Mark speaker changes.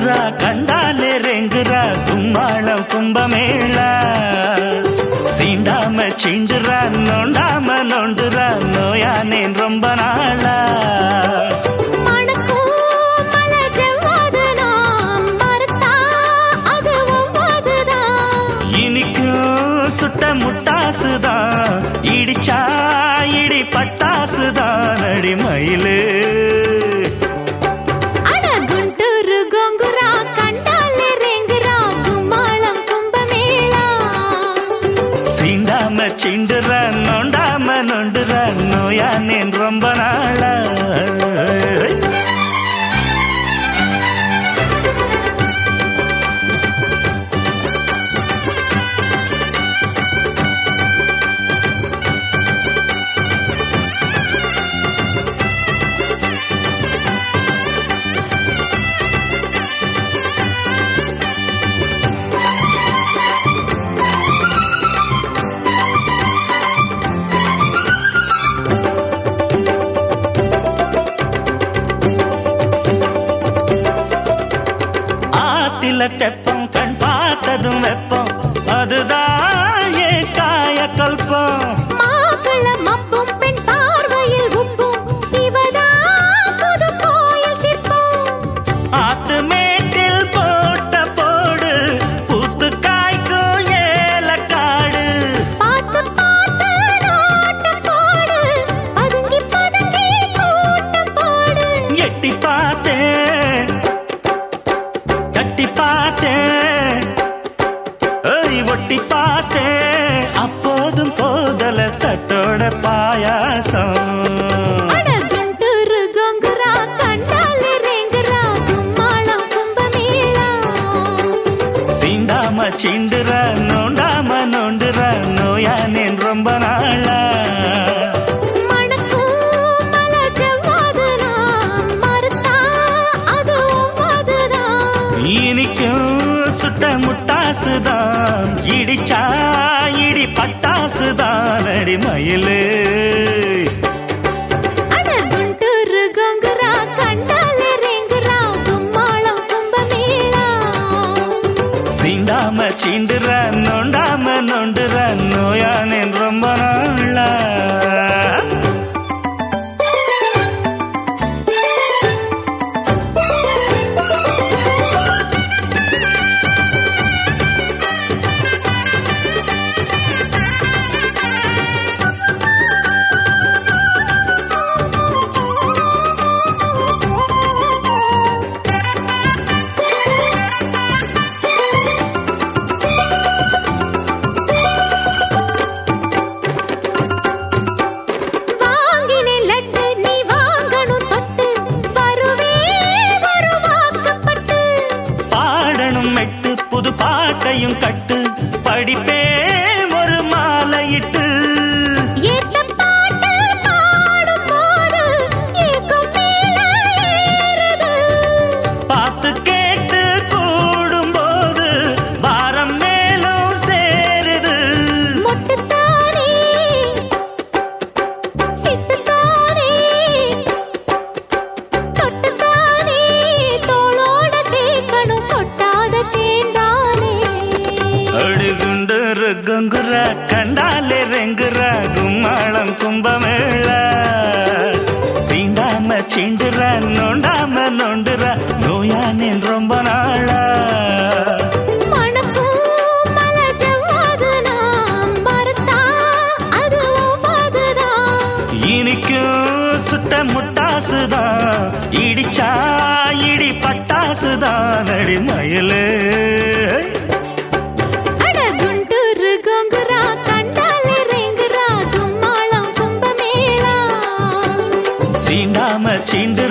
Speaker 1: கோங்குரா கண்டாலே ரெங்குரா கும்மாளம் கும்பமேளா சீண்டாம சிஞ்சுரா நோண்டாம நோண்டுரா நோயானேன் ரொம்ப நாளா
Speaker 2: மணக்கும் மலர் ஜவ்வாது நாம் மறுத்தா அது ஒவ்வாதுதான்.
Speaker 1: இனிக்கும் சுட்ட முட்டாசுதான் இடிச்சா இடி பட்டாசுதான் அடி மயிலு
Speaker 2: அட குண்டூரு கோங்குரா கண்டாலே ரெங்குரா கும்மாளம் கும்பமேளா
Speaker 1: சீண்டாம சிண்டுற நோண்டாம நொண்டுற நோயானேன் ரொம்ப நாளா ஆத்தில தெப்பம் கண் பார்த்ததும் வெப்பம் அதுதான் ஏன் காய கல்பம்
Speaker 2: மாப்பிள்ள மப்பும் பெண் பார்வையில் உப்பும் இவதான் புது கோயில் சிற்பம்
Speaker 1: ஆத்து மேட்டில் போட்ட போடு பூத்து காய்க்கும் ஏலக்காடு
Speaker 2: பார்த்து பார்த்து நோட்டம் போடு பதுங்கி பதுங்கி கூட்டம் போடு
Speaker 1: எட்டி பார்த்தேன் தட்டி பார்த்தேன் ஏய் ஒட்டி பார்த்தேன் அப்போதும் போதல தட்டோட பாயாசம்
Speaker 2: அட குண்டூரு கோங்குரா கண்டாலே ரெங்குரா கும்மாளம் கும்பமேளா
Speaker 1: சீண்டாம சிண்டுற நோண்டாம நோண்டுற நோயானேன் ரொம்ப நாளா
Speaker 2: மணக்கும் மலர் ஜவ்வாது நாம் மறுத்தா அது ஒவ்வாதுதான்.
Speaker 1: இனிக்கும் சுட்ட முட்டாசுதான் இடிச்சா இடி பட்டாசுதான் அடி மயிலு
Speaker 2: அட குண்டூரு கோங்குரா கண்டாலே ரெங்குரா கும்மாளம் கும்பமேளா
Speaker 1: சீண்டாம சீண்டுற நோண்டாம நோண்டுற நோயானேன் ரொம்ப நாளா
Speaker 2: வாங்கினேன் லட்டு நீ வாங்கணும் தொட்டு வருவே வருவாக்கப்பட்டு
Speaker 1: பாடணும் மெட்டு புது பாட்டையும் கட்டு படிப்பே ஒரு மாலையிட்டு
Speaker 2: ஏத்த பாட்டு பாடும்போது ஏக்கம் மேல ஏறுது
Speaker 1: பார்த்து கேட்டு கூடும்போது வாரம் மேலும் சேருது
Speaker 2: மொட்டுத்தானே சிட்டுத்தானே தொட்டுத்தானே தோளோட சேர்க்கணும் கொட்டாத சேந்தானே
Speaker 1: அடுகுண்டு ருக்குங்குற கண்டாலே ரெங்குற கும்மாளம் கும்பமேள சீண்டாம சிண்டுற நோண்டாம நோண்டுற நோயானேன் ரொம்ப நாளா
Speaker 2: மணக்கும் மலர் ஜவ்வாது நாம் மறுத்தா அது ஒவ்வாதுதான்.
Speaker 1: இனிக்கும் சுட்ட முட்டாசுதான் இடிச்சா இடி பட்டாசுதான் அடி மயிலு
Speaker 2: அட குண்டூரு கோங்குரா கண்டாலே ரெங்குரா கும்மாளம் கும்பமேளா
Speaker 1: சீண்டாம சீண்டு